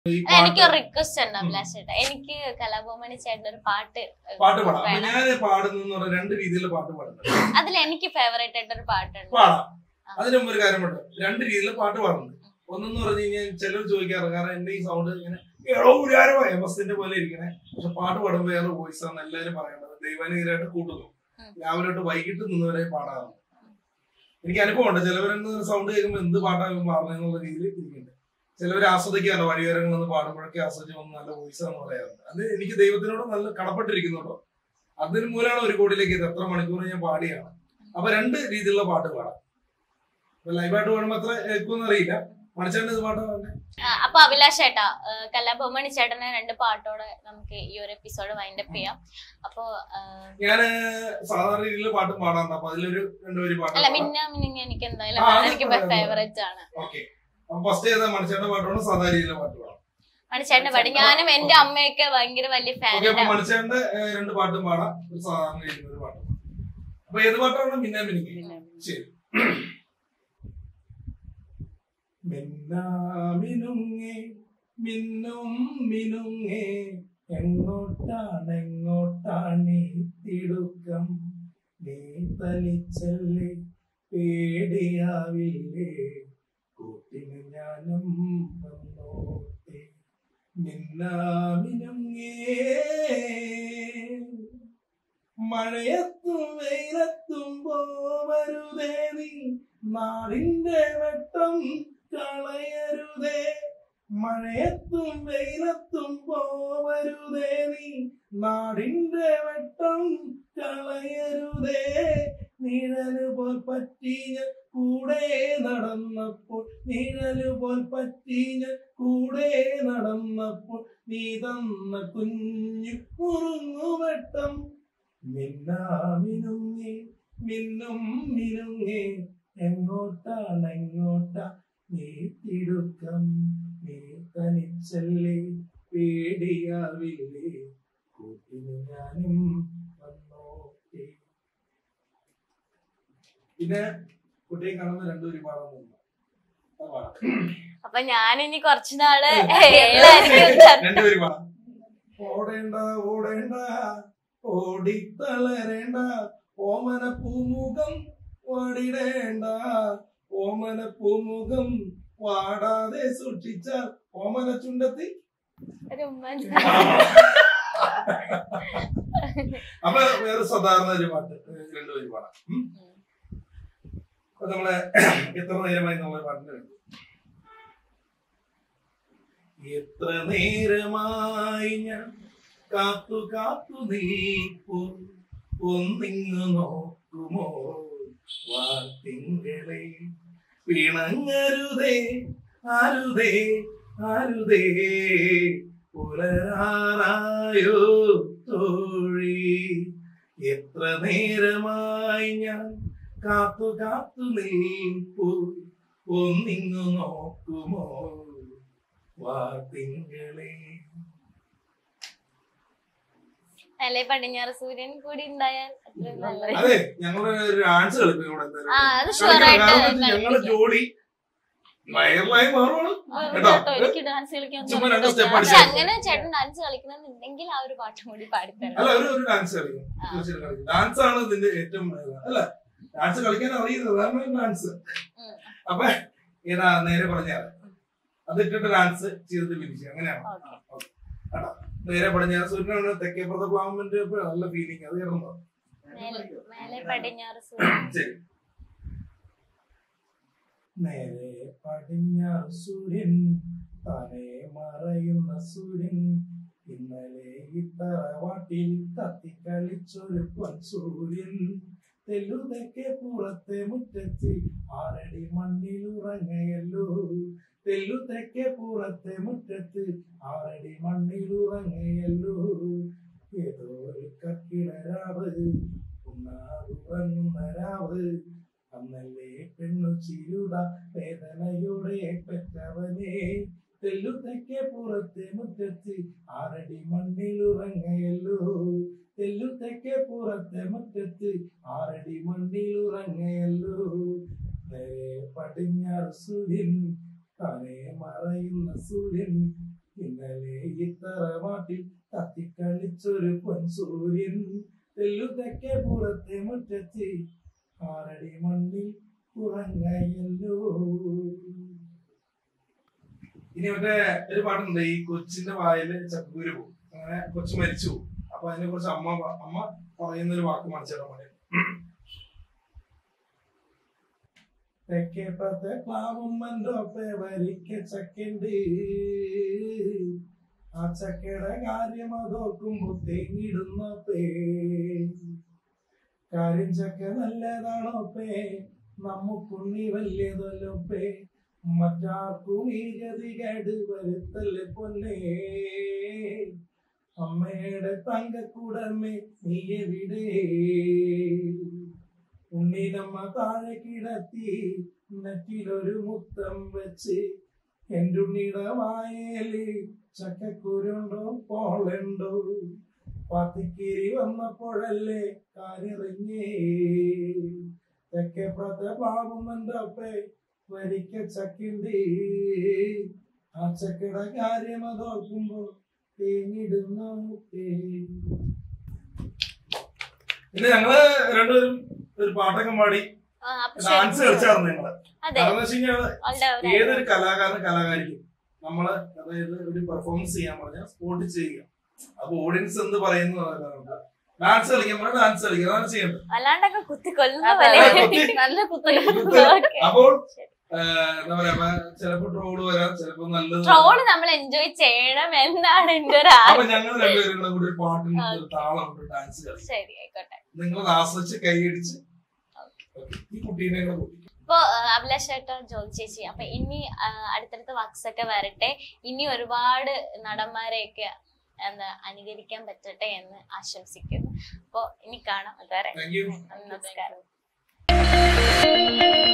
ഈ എനിക്ക് പാട്ട് റിക്വസ്റ്റ് ഉണ്ട് അഭിലാഷ് ചേട്ടാ എനിക്ക് കലാഭവമണി ചേട്ടൻ ഒരു പാട്ട് ഏഹ്, പാട്ട് പാടാം അപ്പൊ വേണം ഞാൻ പാടുന്ന പറഞ്ഞ രണ്ട് രീതിയിലുള്ള പാട്ട് പാടുന്നുണ്ട് അതിൽ എനിക്ക് ഫേവറേറ്റ് ആയിട്ട് ഒരു പാട്ടുണ്ട് പാടാം അതിന് മുമ്പ് ഒരു കാര്യമുണ്ട് രണ്ട് രീതിയിൽ പാട്ട് പാടുന്നുണ്ട് ഒന്നെന്ന് പറഞ്ഞു കഴിഞ്ഞാൽ ചിലർ ചോദിക്കാറ് കാരണം എന്റെ ഈ സൗണ്ട് ഇങ്ങനെ എടോ ഗുരുവാരോ എമസിന്റെ പോലെ ഇരിക്കണേ പക്ഷെ പാട്ട് പാടുമ്പോൾ വേറെ വോയിസ് ആണ് എല്ലാവരും പറയേണ്ടത് ദൈവാനുഗ്രഹമായിട്ട് കൂട്ടുന്നു ഉം. രാവിലെ തൊട്ട് വൈകിട്ട് നിന്നവരെ പാടാറുണ്ട് എനിക്ക് അനുഭവമുണ്ട് ചിലവരെന്ന് സൗണ്ട് കേൾക്കുമ്പോൾ എന്ത് പാട്ടാകും പാടുന്നുള്ള രീതിയിൽ ഇരിക്കുന്നുണ്ട് ചിലവർ ആസ്വദിക്കാറുണ്ട് വഴിയോരങ്ങളിൽ നിന്ന് പാടുമ്പോഴൊക്കെ ആസ്വദിച്ച് വന്ന് നല്ല വോയിസ് ആണെന്ന് പറയാറുണ്ട് അത് എനിക്ക് ദൈവത്തിനോട് നല്ല കടപ്പെട്ടിരിക്കുന്നുണ്ടോ അതിന് മൂലമാണ് ഒരു കോടിയിലേക്ക് ഇത് എത്ര മണിക്കൂർ ഞാൻ പാടിയാണ് അപ്പൊ രണ്ട് രീതിയിലുള്ള പാട്ട് പാടാം അപ്പൊ ലൈവായിട്ട് പാടുമ്പോ എത്ര കേൾക്കുമെന്ന് അറിയില്ല മണിച്ചേട്ടൻ ഇത് പാട്ട് പാടണ്ടേ ആ, അപ്പൊ അഭിലാഷ് ചേട്ടാ ഏഹ്, കലാഭവമണി ചേട്ടനെ രണ്ട് പാട്ടോടെ നമുക്ക് ഈ ഒരു എപ്പിസോഡ് വൈൻഡപ്പ് ചെയ്യാം അപ്പൊ ഏഹ്, ഞാന് സാധാരണ രീതിയിൽ പാട്ടും പാടാറുണ്ട് അപ്പൊ അതിലൊരു രണ്ടുപേര് പാട്ട് അല്ല മിന്ന മിനിങ് എനിക്ക് എന്തായാലും ആ, വേണം. അത് എനിക്ക് പറയാം. ഫേവറേറ്റ് ആണ് ഓക്കെ അപ്പൊ ഫസ്റ്റ് ചെയ്ത മണിച്ചേട്ടന്റെ പാട്ടാണ് സാധാരണ രീതിയിലെ പാട്ട് പാടാം മണിച്ചേട്ടന്റെ പാട്ട് ഞാനും എന്റെ അമ്മയൊക്കെ ഭയങ്കര വലിയ ഓക്കെ അപ്പൊ ഫാനാണ് മണിച്ചേട്ടന്റെ ഏഹ്, രണ്ട് പാട്ടും പാടാം ഒരു സാധാരണ രീതിയിൽ ഒരു പാട്ടും അപ്പൊ ഏത് പാട്ടാണ് മിന്നാ മിനിക്ക് ശരി മിന്നാമിനുങ്ങേ മിന്നും മിനുങ്ങേ എങ്ങോട്ടാണ് എങ്ങോട്ടാണ് ഈ തിടുക്കം നീ തനിച്ചല്ലേ പേടിയാവില്ലേ കൂട്ടിന് ഞാനും വന്നോട്ടെ മിന്നാമിനുങ്ങേ മഴയത്തും വെയിലത്തും പോവരുതേ നീ നാടിന്റെ വെട്ടം കളയരുതേ മഴയത്തും വെയിലത്തും പോവരുതേ നീ നാടിന്റെ വെട്ടം കളയരുതേ നിഴല് പോൽ പറ്റിയ കൂടെ നടന്നപ്പോൾ നിഴല് പോൽ പറ്റിയ കൂടെ നടന്നപ്പോൾ നീ തന്ന കുഞ്ഞു കുറുങ്ങുവെട്ടം മിന്നാമിനുങ്ങി മിന്നും മിനുങ്ങി എങ്ങോട്ടാണ് എങ്ങോട്ടാ നീ തിടുക്കം നീ തനിച്ചല്ലേ പേടിയാവില്ലേ കൂട്ടിന് ഞാനും വന്നോട്ടെ പിന്നെ കുട്ടിയെ കാണുന്ന രണ്ടുപേരും പാടാൻ പോകുന്നു അത് പാടാം അപ്പൊ ഞാനിനി കുറച്ചു നാള് ഏഴായിരിക്കും രണ്ടുപേരും പാടാം ഓടേണ്ട ഓടേണ്ട ഓടിത്തളരേണ്ട ഓമന പൂമുഖം വാടിടേണ്ട ഓമന പൂമുഖം വാടാതെ സൂക്ഷിച്ചാൽ ഓമന ചുണ്ടത്തി ഒരു ഉമ്മ അപ്പൊ വേറെ സാധാരണ ഒരു പാട്ട് ഏഹ് രണ്ടുപേരും പാടാം ഉം? അപ്പൊ നമ്മളെ എത്ര നേരമായി നമ്മളെ പാട്ടിന് വേണ്ടി എത്ര നേരമായി ഞാൻ കാത്തു കാത്തു നീപ്പു ഒന്നിങ്ങു നോക്കുമോ വാത്തിങ്കളെ പിണങ്ങരുതേ ആരുതേ ആരുതേ പുലരാറായോ തോഴി എത്ര നേരമായി ഞാൻ കാത്തു കാത്തു നീപ്പു ഒന്നിങ്ങു നോക്കുമോ വാത്തിങ്കളെ അല്ലെ പടിഞ്ഞാറ് സൂര്യൻ കൂടി ഉണ്ടായാൽ അത്രയും നല്ലത് അതെ ഞങ്ങള് ഒരു ഡാൻസ് കളിക്കും ഇവിടെ എന്തായാലും. ആ അത് കളിക്കണം. ഷുവർ ആയിട്ട് കാരണം എന്താ വെച്ചാ ഞങ്ങള് കളിപ്പിക്കാം. ജോഡി വയറിലായി മാറുവാണ് ആ, കേട്ടോ? കേട്ടോ, എനിക്ക് ഡാൻസ് കളിക്കാൻ ചുമ്മാ രണ്ട് തോന്നുന്നു. step പക്ഷെ അടിച്ചാ അങ്ങനെ ചേട്ടൻ ഡാൻസ് കളിക്കണമെന്നുണ്ടെങ്കിൽ ആ ഒരു പാട്ടും കൂടി പാടിത്തരാം അല്ല ഒരു ഒരു ഡാൻസ് കളിക്കും ആ. തീർച്ചയായിട്ടും കളിക്കും ഡാൻസ് ആണ് ഇതിന്റെ ഏറ്റവും ഏത്. അല്ല ഡാൻസ് കളിക്കാൻ അറിയുന്നത് അതാണ് ഡാൻസ് ഉം. അപ്പൊ ഏതാ നേരെ പറഞ്ഞാൽ അതിട്ടിട്ട് ഡാൻസ് ചെയ്തിട്ട് പിരിച്ചു അങ്ങനെയാണ് ഓക്കെ കേട്ടോ നേരെ പടിഞ്ഞാറ് സൂര്യനാണ് തെക്കേപ്പുറത്തെ പ്ലാവ്മെന്റ് നല്ല ഫീലിംഗ് അത് കയറുന്നോ മേലെ മേലെ പടിഞ്ഞാറ് സൂര്യൻ ശരി നേരെ പടിഞ്ഞാറ് സൂര്യൻ താനെ മറയുന്ന സൂര്യൻ ഇന്നലെ ഈ തറവാട്ടിൽ കത്തിക്കളിച്ചൊരു പൊൻ സൂര്യൻ തെല്ലുതെക്കെ പുറത്തെ മുറ്റത്ത് ആറടി മണ്ണിൽ ഉറങ്ങയല്ലോ തെല്ലുതെക്കെ പുറത്തെ മുറ്റത്ത് ആറടി മണ്ണിൽ ഉറങ്ങയല്ലോ ഏതോ ഒരു കക്കിടരാവ് ഉണ്ണാതുറങ്ങുന്ന രാവ് അന്നല്ലേ പെണ്ണു ചിരുത വേദനയോടെ പെറ്റവനെ തെല്ലുതെക്കെ പുറത്തെ മുറ്റത്ത് ആറടി മണ്ണിൽ ഉറങ്ങയല്ലോ തെല്ലുതെക്കെ പുറത്തെ മുറ്റത്ത് ആറടി മണ്ണിൽ ഉറങ്ങയല്ലോ നേരെ പടിഞ്ഞാറ് സൂര്യൻ താനെ മറയുന്ന സൂര്യൻ തറവാട്ടിൽ തത്തിക്കളിച്ചൊരു പൊൻസൂര്യൻ തെല്ലു തെക്കേ പുറത്തെ മുറ്റത്ത് ആറടി മണ്ണിൽ ഉറങ്ങയല്ലോ ഇനി മറ്റേ ഒരു പാട്ടുണ്ട് ഈ കൊച്ചിന്റെ വായില് ചക്കൂര് പോകും അങ്ങനെ കൊച്ചു മരിച്ചു പോകും അപ്പൊ അതിനെ കുറിച്ച് അമ്മ പ- അമ്മ പറയുന്ന ഒരു വാക്ക് മനസ്സിലാക്കാൻ വേണ്ടി തെക്കേപ്പത്തെ ക്ലാവുമ്മൻ്റെ വരിക്ക ചക്കണ്ട് ആ ചക്കയുടെ കാര്യം അതോർക്കുമ്പോ തേങ്ങിടുന്ന പേ കാര്യം ചക്ക നല്ലതാണോ പേ നമുക്കുണ്ണി വലിയതല്ലോ പേ മറ്റാർക്കും ഈ ഗതി കേട് വരുത്തല്ലേ പൊന്നേ അമ്മയുടെ തങ്കക്കൂടമേ നീ എവിടെ ഉണ്ണിനമ്മ താഴെ കിടത്തി നെറ്റിലൊരു മുത്തം വെച്ച് എൻ്റെ ഉണ്ണിയുടെ വായേല് ചക്കക്കുരുണ്ടോ പോളുണ്ടോ പാത്തിക്കേരി വന്നപ്പോഴല്ലേ കാര്യറിഞ്ഞേ തെക്കേ പ്രത പാകുമെന്റെ അപ്പേ വരിക്ക ചക്കിണ്ട് ആ ചക്കയുടെ കാര്യം അതോർക്കുമ്പോ തേങ്ങിടുന്ന മുത്തേ പിന്നെ ഞങ്ങള് രണ്ടുപേരും ഒരു പാട്ടൊക്കെ പാടി ആ, അപ്പൊ ഡാൻസ് ശരി. കളിച്ചായിരുന്നു ഞങ്ങള് അതെ കാരണം എന്ന് വെച്ച് കഴിഞ്ഞാൽ അവളുടെ ഒരു ഏതൊരു കലാകാരന് കലാകാരിക്കും നമ്മള് അതായത് ഒരു പെർഫോമൻസ് ചെയ്യാൻ പറഞ്ഞാൽ സ്പോട്ടിൽ ചെയ്യുക അപ്പൊ ഓഡിയൻസ് എന്ത് പറയുന്നു ഡാൻസ് കളിക്കാൻ പറഞ്ഞാൽ ഡാൻസ് കളിക്കുക അതാണ് ചെയ്യേണ്ടത് അല്ലാണ്ടൊക്കെ കുത്തിക്കൊല്ലുന്ന അതെ, പോലെ അതെ, കുത്തി- നല്ല കുത്തു Okay. അപ്പോൾ ശരി. ആഹ് എന്താ പറയാ അപ്പൊ ചിലപ്പോ ട്രോള് വരാം ചിലപ്പോ നല്ലത് വരാം. ട്രോള് നമ്മൾ എൻജോയ് ചെയ്യണം എന്നാണ് എന്റെ ഒരു അപ്പൊ ആഗ്രഹം ഞങ്ങൾ രണ്ടുപേരും കൂടെ കൂടി ഒരു പാട്ടിന് ഒരു താളം ഒരു ഡാൻസ് കളിക്കും ശരി ആയിക്കോട്ടെ നിങ്ങൾ ആസ്വദിച്ച് കൈയടിച്ച് Okay. ഈ കുട്ടീനെ കൂടെ കൂട്ടി ഇപ്പൊ അഭിലാഷ് ചേട്ടാ ജോലി ചേച്ചി അപ്പൊ ഇനി ആ, അടുത്തടുത്ത വർക്ക്സ് ഒക്കെ വരട്ടെ ഇനി ഒരുപാട് നടന്മാരെയൊക്കെ എന്താ അനുകരിക്കാൻ പറ്റട്ടെ എന്ന് ആശംസിക്കുന്നു അപ്പൊ ഇനി കാണാം അതുവരെ താങ്ക് യു നമസ്കാരം